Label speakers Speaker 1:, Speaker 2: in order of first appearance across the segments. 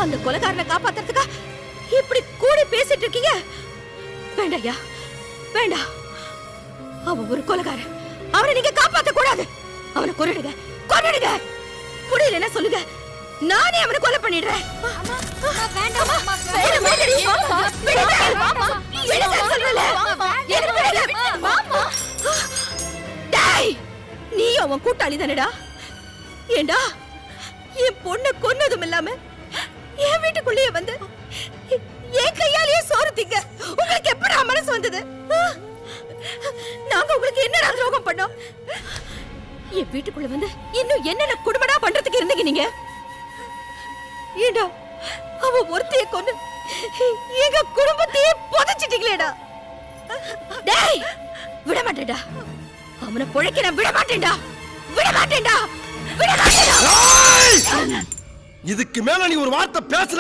Speaker 1: அந்த கொலைகாரனை காப்பாத்துறதுக்கா இப்படி கூடி பேசிட்டு இருக்கீங்க வேண்டாயா வேண்டாம் அவன் ஒரு கொலைகாரன் அவனை நீங்க காப்பாத்த கூடாது அவனை கொன்னுடுங்க கொன்னுடுங்க முடியலன்னா சொல்லுங்க நானே அவனை கொலை பண்ணிடுறேன்
Speaker 2: வேண்டாம் மாமா
Speaker 1: விடு, விடுடி. விடுங்க. விடுங்க சொல்றேன்ல. எனக்கு விடுங்க. டேய், நீ அவன் கூட்டாளி தானடா ஏண்டா என் பொண்ணை கொன்னதும் இல்லாம என் வீட்டுக்குள்ளேயே வந்து என் கையாலேயே சோறு திங்க உங்களுக்கு எப்படா மனசு வந்தது ஆ? நாங்க உங்களுக்கு என்னடா துரோகம் பண்ணோம் என் வீட்டுக்குள்ள வந்து இன்னும் என்னென்ன குடும்படா பண்றதுக்கு இருந்தீங்க நீங்க ஏண்டா அவ ஒருத்தைய கொண்டு எங்க குடும்பத்தையே புதைச்சிட்டீங்களேடா டேய் விட மாட்டேன்டா அவனை பொழைக்க நான் விட மாட்டேன்டா விட மாட்டேன்டா விட மாட்டேன்டா
Speaker 3: ஏய்! இதுக்கு மேல நீ ஒரு வார்த்தை பேசுன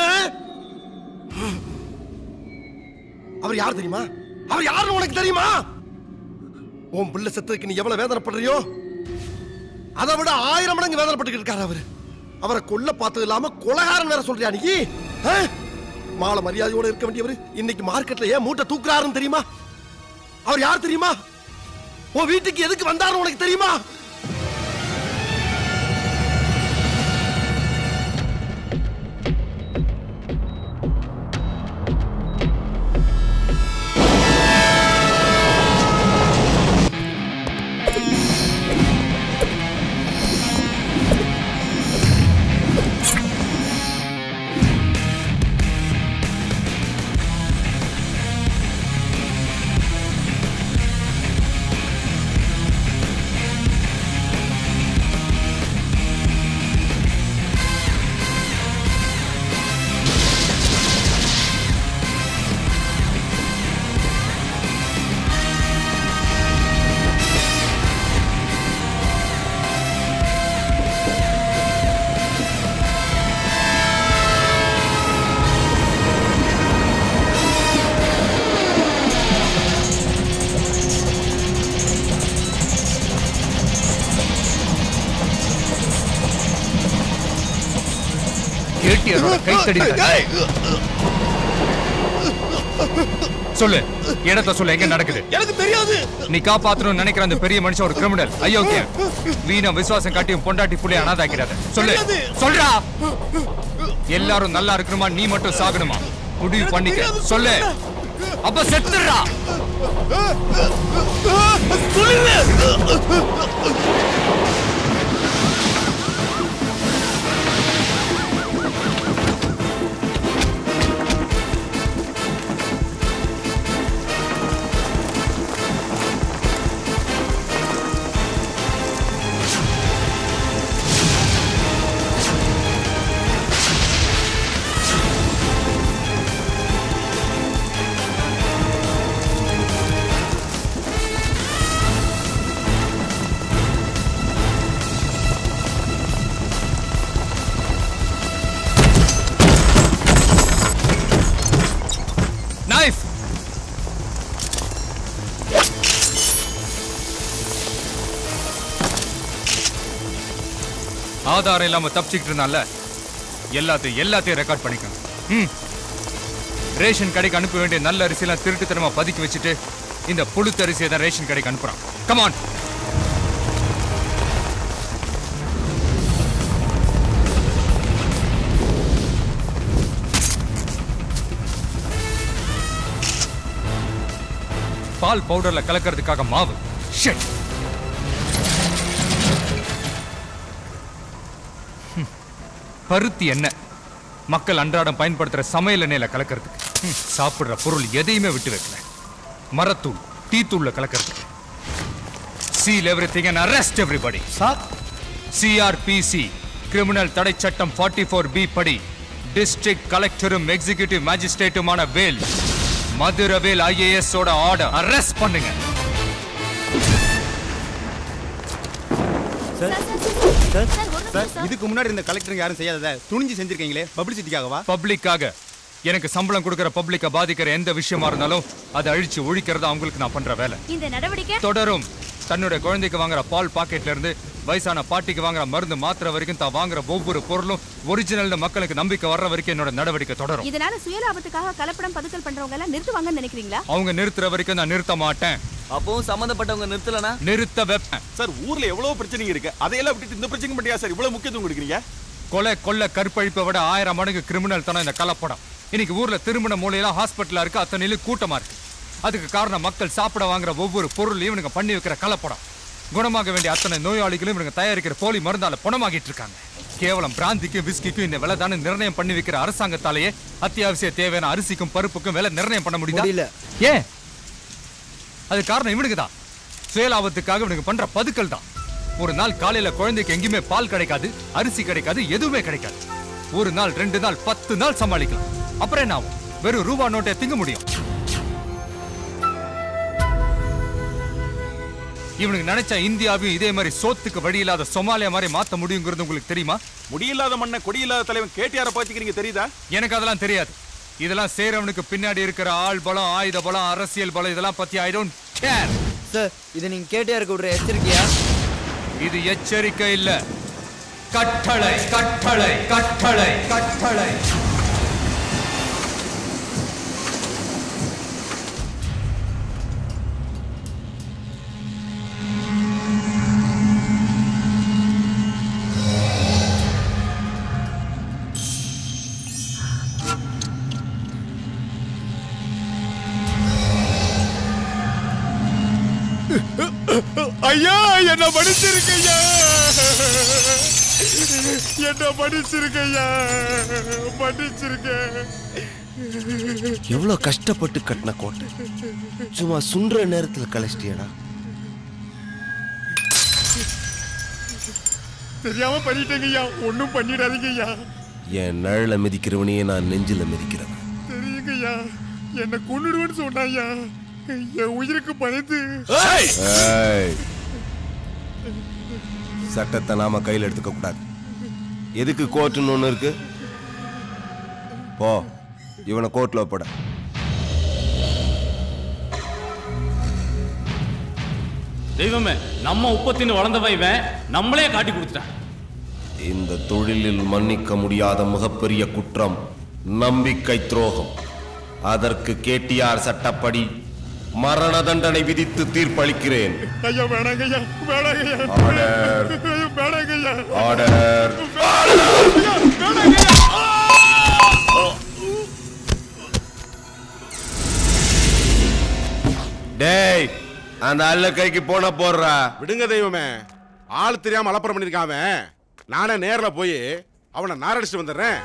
Speaker 3: அவர் யார் தெரியுமா அவர் யாருன்னு உனக்கு தெரியுமா உன் பிள்ளை செத்ததுக்கு நீ எவ்வளவு வேதனைப்படுறியோ அதை விட ஆயிரம் மடங்கு வேதனைப்பட்டு இருக்காரு அவரு அவரை கொல்ல பார்த்தது இல்லாம கொலகாரன் வேற சொல்றியா நீ ஆ? மாலை மரியாதையோட இருக்க வேண்டியவர் இன்னைக்கு மார்க்கெட்ல ஏன் மூட்டை தூக்குறாருன்னு தெரியுமா அவர் யார் தெரியுமா உன் வீட்டுக்கு எதுக்கு வந்தாருன்னு உனக்கு தெரியுமா
Speaker 4: கேட்டியரோட கைத்தடி சொல்லு இடத்த சொல்லு எங்க நடக்குது
Speaker 3: எனக்கு தெரியாது
Speaker 4: நீ காப்பாத்தணும்னு நினைக்கிற அந்த பெரிய மனுஷன் ஒரு கிரிமினல் அயோக்கியன் வீண விசுவாசம் காட்டியும் பொண்டாட்டி புள்ளி அனாதாக்கிறாத சொல்லு சொல்றா எல்லாரும் நல்லா இருக்கணுமா நீ மட்டும் சாகணுமா முடிவு பண்ணிக்க சொல்லு அப்ப செத்துடுறா நைஃப் ஆதாரம் இல்லாம தப்பிச்சுக்கிட்டு இருந்தால எல்லாத்தையும் எல்லாத்தையும் ரெக்கார்ட் பண்ணிக்கணும் ம் ரேஷன் கடைக்கு அனுப்ப வேண்டிய நல்ல அரிசியெல்லாம் திருட்டுத்தனமா பதுக்கி வச்சுட்டு இந்த புழுத்த அரிசியை தான் ரேஷன் கடைக்கு அனுப்புறான் கமான் பால் பவுடர்ல கலக்கிறதுக்காக மாவு ஷிட் ஹம். பருத்தி எண்ணெய் மக்கள் அன்றாடம் பயன்படுத்துற சமையல் எண்ணெயில கலக்கிறதுக்கு ஹம். சாப்பிடுற பொருள் எதையுமே விட்டு வைக்கல மரத்தூள் டீ தூள்ல கலக்கிறதுக்கு seal everything and arrest everybody
Speaker 5: sir
Speaker 4: CRPC criminal தடை சட்டம் 44 ஃபோர் பி படி டிஸ்ட்ரிக்ட் கலெக்டரும் எக்ஸிகியூட்டிவ் மேஜிஸ்ட்ரேட்டுமான வேல் மதுரவேல் ஐஏஎஸ் ஓட ஆர்டர் அரெஸ்ட் பண்ணுங்க
Speaker 5: சார் சார் சார் இதுக்கு முன்னாடி இந்த கலெக்டர் யாரும் செய்யாதத துணிஞ்சு செஞ்சிருக்கீங்களே பப்ளிசிட்டிக்காகவா
Speaker 4: பப்ளிக்காக எனக்கு சம்பளம் கொடுக்கிற பப்ளிக்க பாதிக்கிற எந்த விஷயமா இருந்தாலும் அதை அழிச்சு ஒழிக்கிறது அவங்களுக்கு நான் பண்ற வேலை
Speaker 2: இந்த நடவடிக்கை
Speaker 4: தொடரும் தன்னுடைய குழந்தைக்கு வாங்குற பால் பாக்கெட்ல இருந்து வயசான பாட்டிக்கு வாங்குற மருந்து மாத்திரை வரைக்கும் தான் வாங்குற ஒவ்வொரு பொருளும் ஒரிஜினல் மக்களுக்கு நம்பிக்கை வர்ற வரைக்கும் என்னோட நடவடிக்கை தொடரும்
Speaker 1: இதனால சுயலாபத்துக்காக கலப்படம் பதுக்கல் பண்றவங்க எல்லாம் நிறுத்துவாங்கன்னு நினைக்கிறீங்களா
Speaker 4: அவங்க நிறுத்துற வரைக்கும் நான் நிறுத்த மாட்டேன்
Speaker 6: அப்பவும் சம்பந்தப்பட்டவங்க நிறுத்தலனா
Speaker 4: நிறுத்த வைப்பேன்
Speaker 7: சார் ஊர்ல எவ்வளவு பிரச்சனைங்க இருக்கு அதையெல்லாம் விட்டுட்டு இந்த பிரச்சனை பண்ணியா சார் இவ்வளவு முக்கியத்துவம் கொடுக்குறீங்க
Speaker 4: கொலை கொள்ள கற்பழிப்பை விட ஆயிரம் மடங்கு கிரிமினல் தானே இந்த கலப்படம் இன்னைக்கு ஊர்ல திருமண மூலையெல்லாம் ஹாஸ்பிட்டலா இருக்கு அத்தனையிலும் கூட்டமா இருக்கு அதுக்கு காரணம் மக்கள் சாப்பிட வாங்குற ஒவ்வொரு பொருளையும் இவனுங்க பண்ணி வைக்கிற கலப்படம் குணமாக வேண்டிய அத்தனை நோயாளிகளும் இவங்க தயாரிக்கிற போலி மருந்தால பணமாகிட்டு இருக்காங்க கேவலம் பிராந்திக்கும் விஸ்கிக்கும் இந்த விலை தானே நிர்ணயம் பண்ணி வைக்கிற அரசாங்கத்தாலேயே அத்தியாவசிய தேவையான அரிசிக்கும் பருப்புக்கும் விலை நிர்ணயம் பண்ண முடியுதா
Speaker 8: முடியல.
Speaker 4: ஏன் அது காரணம் இவனுக்கு தான் சுயலாபத்துக்காக இவனுக்கு பண்ற பதுக்கல் தான் ஒரு நாள் காலையில குழந்தைக்கு எங்கேயுமே பால் கிடைக்காது அரிசி கிடைக்காது எதுவுமே கிடைக்காது ஒரு நாள் ரெண்டு நாள் பத்து நாள் சமாளிக்கலாம் அப்புறம் என்ன ஆகும் வெறும் ரூபா நோட்டை திங்க முடியும் இவனுக்கு நினைச்சா இந்தியாவையும் இதே மாதிரி சோத்துக்கு வழி இல்லாத சொமாலியா மாதிரி மாத்த முடியுங்கிறது உங்களுக்கு தெரியுமா
Speaker 7: முடியில்லாத மண்ணை கொடியில்லாத தலைவன் கேட்டியார பாத்துக்கிறீங்க தெரியுதா
Speaker 4: எனக்கு அதெல்லாம் தெரியாது இதெல்லாம் சேரவனுக்கு பின்னாடி இருக்கிற ஆள் பலம் ஆயுத பலம் அரசியல் பலம் இதெல்லாம் பத்தி ஐ டோன்ட் கேர்
Speaker 8: சார் இதை நீங்க கேட்டே இருக்க விடுற எச்சரிக்கையா
Speaker 4: இது எச்சரிக்கை இல்ல கட்டளை கட்டளை கட்டளை கட்டளை
Speaker 7: ஐயா என்ன படிச்சிருக்கையா என்ன படிச்சிருக்கையா படிச்சிருக்கேன்
Speaker 3: எவ்வளவு கஷ்டப்பட்டு கட்டின கோட்டை சும்மா சுன்ற நேரத்துல கழிச்சிட்டியடா
Speaker 7: தெரியாம பண்ணிட்டேங்கய்யா ஒண்ணும் பண்ணிடாதீங்கய்யா
Speaker 3: என் நிழல மிதிக்கிறவனையே நான் நெஞ்சில மிதிக்கிறவன்
Speaker 7: தெரியுங்கய்யா என்ன கொன்னுடுவேன்னு சொன்னாயா என் உயிருக்கு பயந்து
Speaker 3: ஏய். சட்டத்தை நாம கையில் எடுத்துக்க கூடாது எதுக்கு கோர்ட்டுன்னு ஒண்ணு இருக்கு போ இவனை கோர்ட்ல ஒப்பட
Speaker 9: தெய்வமே நம்ம உப்பத்தின்னு வளர்ந்தவன் இவன் நம்மளே காட்டி கொடுத்துட்டான்
Speaker 3: இந்த தொழிலில் மன்னிக்க முடியாத மிகப்பெரிய குற்றம் நம்பிக்கை துரோகம் அதற்கு கேடிஆர் சட்டப்படி மரண தண்டனை விதித்து தீர்ப்பளிக்கிறேன்
Speaker 7: ஐயா வேணாங்கய்யா வேணாங்கய்யா
Speaker 3: ஆர்டர்
Speaker 7: ஐயோ, வேணாங்கய்யா
Speaker 3: ஆர்டர் டேய் அந்த அல்ல கைக்கு போன போடுறா
Speaker 10: விடுங்க தெய்வமே ஆள் தெரியாம அலப்பறம் பண்ணிருக்கான் அவன் நானே நேர்ல போய் அவனை நாரடிச்சுட்டு வந்துடுறேன்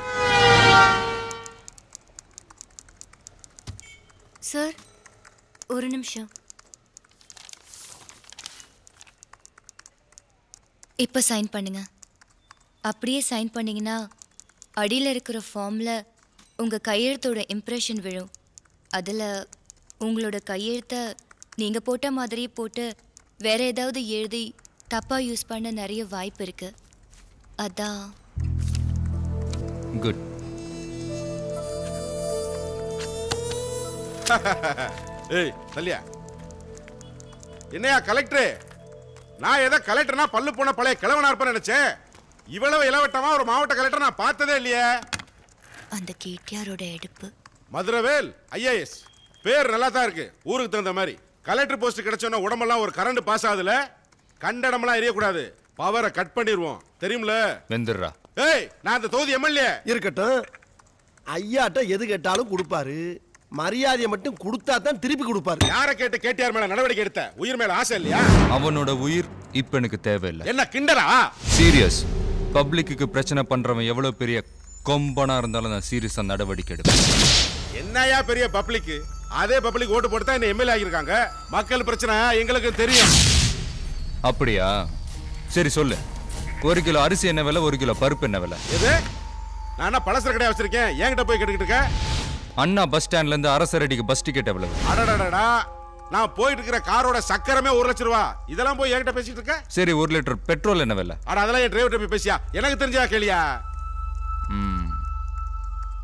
Speaker 2: சார் ஒரு நிமிஷம் இப்போ சைன் பண்ணுங்க அப்படியே சைன் பண்ணீங்கன்னா அடியில் இருக்கிற ஃபார்மில் உங்கள் கையெழுத்தோட இம்ப்ரெஷன் விழும் அதில் உங்களோட கையெழுத்தை நீங்கள் போட்ட மாதிரியே போட்டு வேற ஏதாவது எழுதி தப்பாக யூஸ் பண்ண நிறைய வாய்ப்பு இருக்குது அதான்
Speaker 4: குட்
Speaker 10: ஏய் தல்லியா என்னையா கலெக்டர் நான் ஏதோ கலெக்டர்னா பல்லு போன பழைய கிழவனா இருப்பேன்னு நினைச்சேன் இவ்வளவு இளவட்டமா ஒரு மாவட்ட கலெக்டர் நான் பார்த்ததே இல்லையே
Speaker 2: அந்த கேட்டியாரோட எடுப்பு
Speaker 10: மதுரவேல் ஐஏஎஸ் பேர் நல்லா தான் இருக்கு ஊருக்கு தகுந்த மாதிரி கலெக்டர் போஸ்ட் கிடைச்சோன்னா உடம்பெல்லாம் ஒரு கரண்ட் பாஸ் ஆகுதுல கண்டடமெல்லாம் எரியக்கூடாது பவரை கட் பண்ணிடுவோம் தெரியும்ல
Speaker 4: வெந்துடுறா
Speaker 10: ஏய் நான் அந்த தொகுதி எம்எல்ஏ
Speaker 3: இருக்கட்டும் ஐயாட்ட எது கேட்டாலும் கொடுப்பாரு மரியாதையை மட்டும் கொடுத்தா தான் திருப்பி கொடுப்பாரு
Speaker 10: யாரை கேட்டு கேட்டியார் மேல நடவடிக்கை எடுத்த உயிர் மேல ஆசை இல்லையா
Speaker 4: அவனோட உயிர் இப்ப எனக்கு தேவையில்லை
Speaker 10: என்ன கிண்டலா
Speaker 4: சீரியஸ் பப்ளிக்கு பிரச்சனை பண்றவன் எவ்வளவு பெரிய கொம்பனா இருந்தாலும் நான் சீரியஸா நடவடிக்கை எடுப்பேன்
Speaker 10: என்னையா பெரிய பப்ளிக் அதே பப்ளிக் ஓட்டு போட்டு தான் என்ன எம்எல்ஏ ஆகியிருக்காங்க மக்கள் பிரச்சனை எங்களுக்கு தெரியும்
Speaker 4: அப்படியா சரி சொல்லு ஒரு கிலோ அரிசி என்ன விலை ஒரு கிலோ பருப்பு என்ன விலை
Speaker 10: எது நான் என்ன பலசர கடையா வச்சிருக்கேன் என்கிட்ட போய் கேட்டுக்கிட்டு இருக்க
Speaker 4: அண்ணா பஸ் ஸ்டாண்ட்ல இருந்து அரசரடிக்கு பஸ் டிக்கெட் எவ்வளவு
Speaker 10: அடடடடா நான் போயிட்டு இருக்கிற காரோட சக்கரமே ஒரு லட்சம் ரூபா இதெல்லாம் போய் என்கிட்ட பேசிட்டு இருக்க
Speaker 4: சரி ஒரு லிட்டர் பெட்ரோல் என்ன விலை
Speaker 10: அட அதெல்லாம் என் டிரைவர் போய் பேசியா எனக்கு தெரிஞ்சா கேளியா
Speaker 4: ம்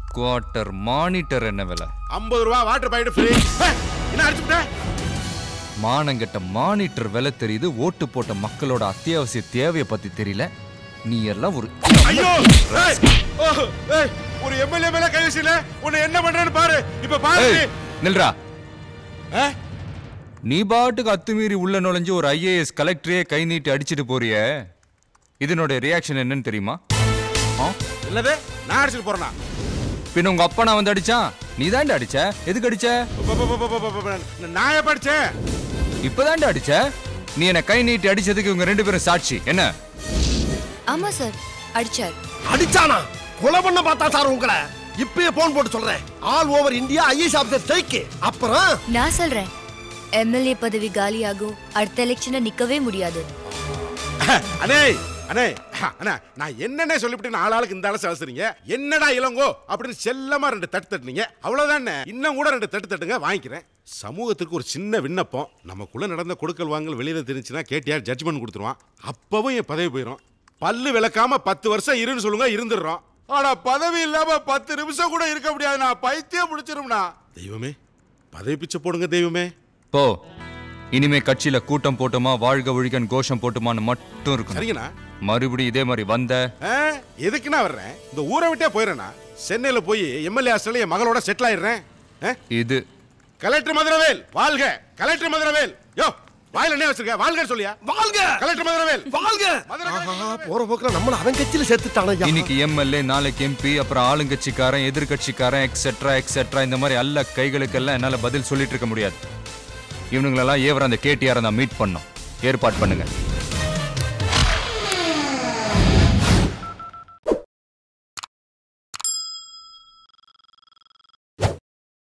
Speaker 4: குவார்ட்டர் மானிட்டர் என்ன விலை
Speaker 10: ஐம்பது ரூபா வாட்டர் பாக்கெட் ஃப்ரீ என்ன அடிச்சுட்ட
Speaker 4: மானங்கெட்ட மானிட்டர் விலை தெரியுது ஓட்டு போட்ட மக்களோட அத்தியாவசிய தேவையை பத்தி தெரியல நீ எல்லாம் ஒரு
Speaker 10: ஐயோ ஏய், ஓ, ஏய், ஒரு எம்எல்ஏ மேல கை வச்சுல உன்னை என்ன பண்றேன்னு பாரு இப்ப பாரு
Speaker 4: ஏய், நில்றா
Speaker 10: ஆ?
Speaker 4: நீ பாட்டுக்கு அத்துமீறி உள்ள நுழைஞ்சு ஒரு ஐஏஎஸ் கலெக்டரே கை நீட்டி அடிச்சிட்டு போறியே இதனோட ரியாக்ஷன் என்னன்னு தெரியுமா ஆ?
Speaker 10: இல்லது நான் அடிச்சுட்டு போறேனா
Speaker 4: பின்ன உங்க அப்பா நான் வந்து அடிச்சான் நீ தாண்டா அடிச்ச எதுக்கு அடிச்ச
Speaker 10: ப- ப- ப- ப- ப- ப- நான் எப்ப அடிச்சேன்
Speaker 4: இப்பதான்டா அடிச்ச நீ என்ன கை நீட்டி அடிச்சதுக்கு இவங்க ரெண்டு பேரும் சாட்சி என்ன
Speaker 2: ஆமா சார் அடிச்சார்
Speaker 3: அடிச்சானா கொலை பண்ண பார்த்தா சார் உங்களை இப்பயே போன் போட்டு சொல்றேன் all over India IAS officer strike அப்புறம்
Speaker 2: நான் சொல்றேன் எம்எல்ஏ பதவி காலியாகும் அடுத்த எலெக்ஷனை நிக்கவே முடியாது
Speaker 10: அண்ணே அண்ணே அண்ணா நான் என்னன்னே சொல்லிவிட்டு ஆளாளுக்கு இந்த ஆளை சவசுறீங்க என்னடா இளங்கோ அப்படின்னு செல்லமா ரெண்டு தட்டு தட்டுனீங்க அவ்வளவுதானே இன்னும் கூட ரெண்டு தட்டு தட்டுங்க வாங்கிக்கிறேன் சமூகத்துக்கு ஒரு சின்ன விண்ணப்பம் நமக்குள்ள நடந்த கொடுக்கல் வாங்கல் வெளியில தெரிஞ்சுன்னா கேட்டியார் ஜட்ஜ்மெண்ட் கொடுத்துருவான் அப்பவும் என் பதவி போயிடும் பல்லு விளக்காம பத்து வருஷம் இருன்னு சொல்லுங்க இருந்துடுறோம் ஆனா பதவி இல்லாம பத்து நிமிஷம் கூட இருக்க முடியாது நான் பைத்தியம் முடிச்சிரும்னா தெய்வமே பதவி பிச்சை போடுங்க தெய்வமே
Speaker 4: போ இனிமே கட்சியில கூட்டம் போட்டுமா வாழ்க ஒழிகன் கோஷம் போட்டுமான்னு மட்டும் இருக்கும்
Speaker 10: சரிங்கண்ணா
Speaker 4: மறுபடியும் இதே மாதிரி வந்த
Speaker 10: ஆ, எதுக்கு நான் வர்றேன் இந்த ஊரை விட்டே போயிடுறேண்ணா சென்னையில போய் எம்எல்ஏ ஹாஸ்டல்ல என் மகளோட செட்டில் ஆயிடுறேன் ஆ?
Speaker 4: இது
Speaker 10: கலெக்டர் மதுரவேல் வாழ்க கலெக்டர் மதுரவேல் யோ வாயில என்ன வச்சிருக்க வாழ்க சொல்லியா
Speaker 3: வாழ்க
Speaker 10: கலெக்டர் மதுரவேல்
Speaker 3: வாழ்க
Speaker 10: மதுரை
Speaker 3: ஆஹா, போற போக்குல நம்மள அவன் கட்சியில சேர்த்துட்டான
Speaker 4: இன்னைக்கு எம்எல்ஏ நாளைக்கு எம்பி அப்புறம் ஆளுங்கட்சிக்காரன் எதிர்கட்சிக்காரன் எக்ஸெட்ரா எக்ஸெட்ரா இந்த மாதிரி அல்ல கைகளுக்கெல்லாம் என்னால பதில் சொல்லிட்டு இருக்க முடியாது இவனுங்களெல்லாம் ஏவர அந்த கேடிஆர் நான் மீட் பண்ணோம் ஏற்பாடு பண்ணுங்க